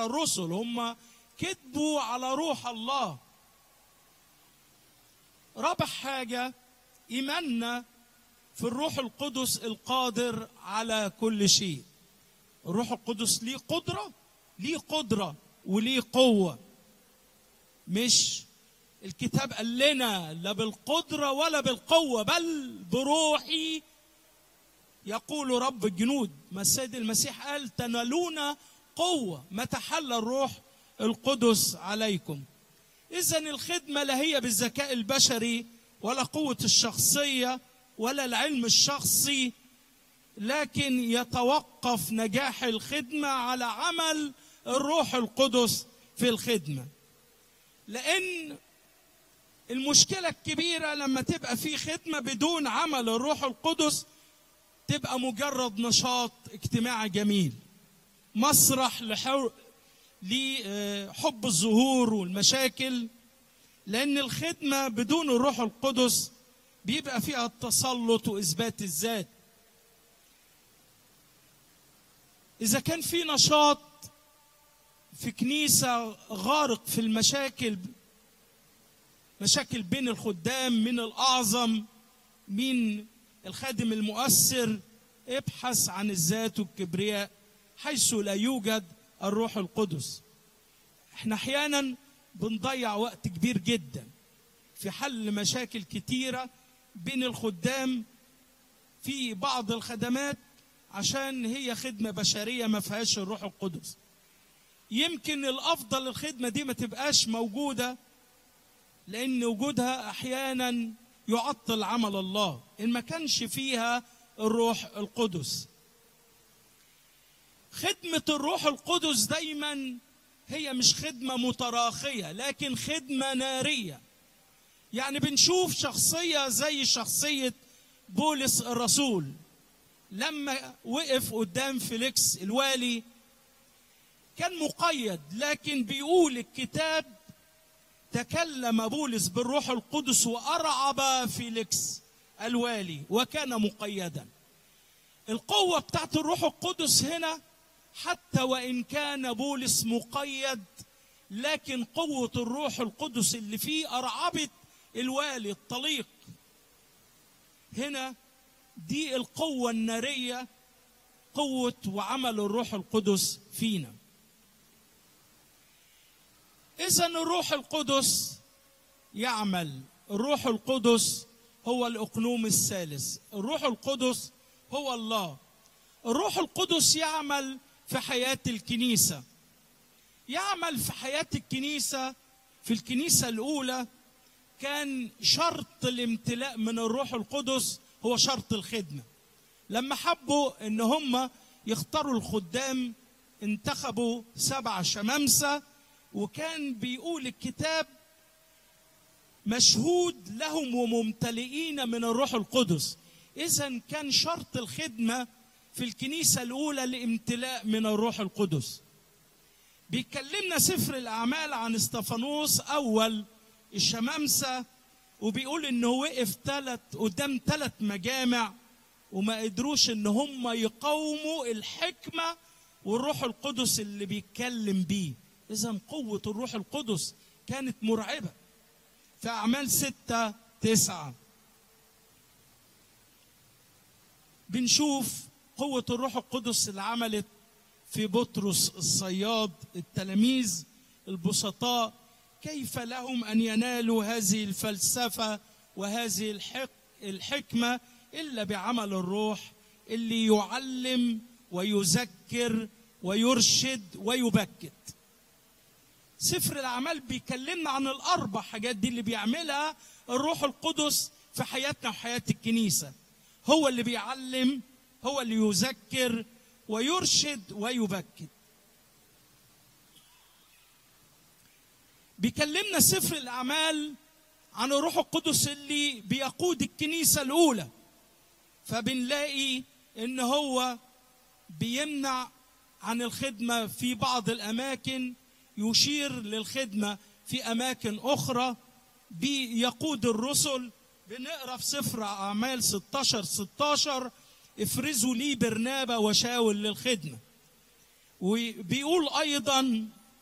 على الرسل هم كذبوا على روح الله رابع حاجة إيماننا في الروح القدس القادر على كل شيء الروح القدس ليه قدرة ليه قدرة وليه قوة مش الكتاب قال لنا لا بالقدرة ولا بالقوة بل بروحي يقول رب الجنود ما السيد المسيح قال تنالون قوة متى حل الروح القدس عليكم إذا الخدمة لا هي بالذكاء البشري ولا قوة الشخصية ولا العلم الشخصي لكن يتوقف نجاح الخدمة على عمل الروح القدس في الخدمة لأن المشكلة الكبيرة لما تبقى في خدمة بدون عمل الروح القدس تبقى مجرد نشاط اجتماعي جميل مسرح لحر... لحب الظهور والمشاكل لأن الخدمة بدون الروح القدس بيبقى فيها التسلط وإثبات الذات إذا كان في نشاط في كنيسة غارق في المشاكل مشاكل بين الخدام من الأعظم من الخادم المؤثر ابحث عن الذات والكبرياء حيث لا يوجد الروح القدس احنا احيانا بنضيع وقت كبير جدا في حل مشاكل كتيرة بين الخدام في بعض الخدمات عشان هي خدمة بشرية ما فيهاش الروح القدس يمكن الأفضل الخدمة دي ما تبقاش موجودة لأن وجودها أحيانا يعطل عمل الله إن ما كانش فيها الروح القدس خدمة الروح القدس دايما هي مش خدمة متراخية لكن خدمة نارية يعني بنشوف شخصية زي شخصية بولس الرسول لما وقف قدام فيليكس الوالي كان مقيد لكن بيقول الكتاب تكلم بولس بالروح القدس وأرعب فيليكس الوالي وكان مقيدا القوة بتاعت الروح القدس هنا حتى وإن كان بولس مقيد لكن قوة الروح القدس اللي فيه أرعبت الوالي الطليق هنا دي القوة النارية قوة وعمل الروح القدس فينا إذا الروح القدس يعمل الروح القدس هو الأقنوم الثالث الروح القدس هو الله الروح القدس يعمل في حياة الكنيسة يعمل في حياة الكنيسة في الكنيسة الأولى كان شرط الامتلاء من الروح القدس هو شرط الخدمة لما حبوا ان هم يختاروا الخدام انتخبوا سبع شمامسة وكان بيقول الكتاب مشهود لهم وممتلئين من الروح القدس اذا كان شرط الخدمة في الكنيسة الأولى الامتلاء من الروح القدس بيكلمنا سفر الأعمال عن استفانوس أول الشمامسة وبيقول انه وقف ثلاث قدام ثلاث مجامع وما قدروش ان هم يقاوموا الحكمة والروح القدس اللي بيتكلم بيه اذا قوة الروح القدس كانت مرعبة في أعمال ستة تسعة بنشوف قوة الروح القدس اللي عملت في بطرس الصياد التلاميذ البسطاء كيف لهم ان ينالوا هذه الفلسفه وهذه الحق الحكمه الا بعمل الروح اللي يعلم ويذكر ويرشد ويبكت سفر الاعمال بيكلمنا عن الاربع حاجات دي اللي بيعملها الروح القدس في حياتنا وحياه الكنيسه هو اللي بيعلم هو اللي يذكر ويرشد ويبكت بيكلمنا سفر الأعمال عن الروح القدس اللي بيقود الكنيسة الأولى فبنلاقي إن هو بيمنع عن الخدمة في بعض الأماكن يشير للخدمة في أماكن أخرى بيقود الرسل بنقرا في سفر أعمال 16 16 افرزوا لي برنابا وشاول للخدمة وبيقول ايضا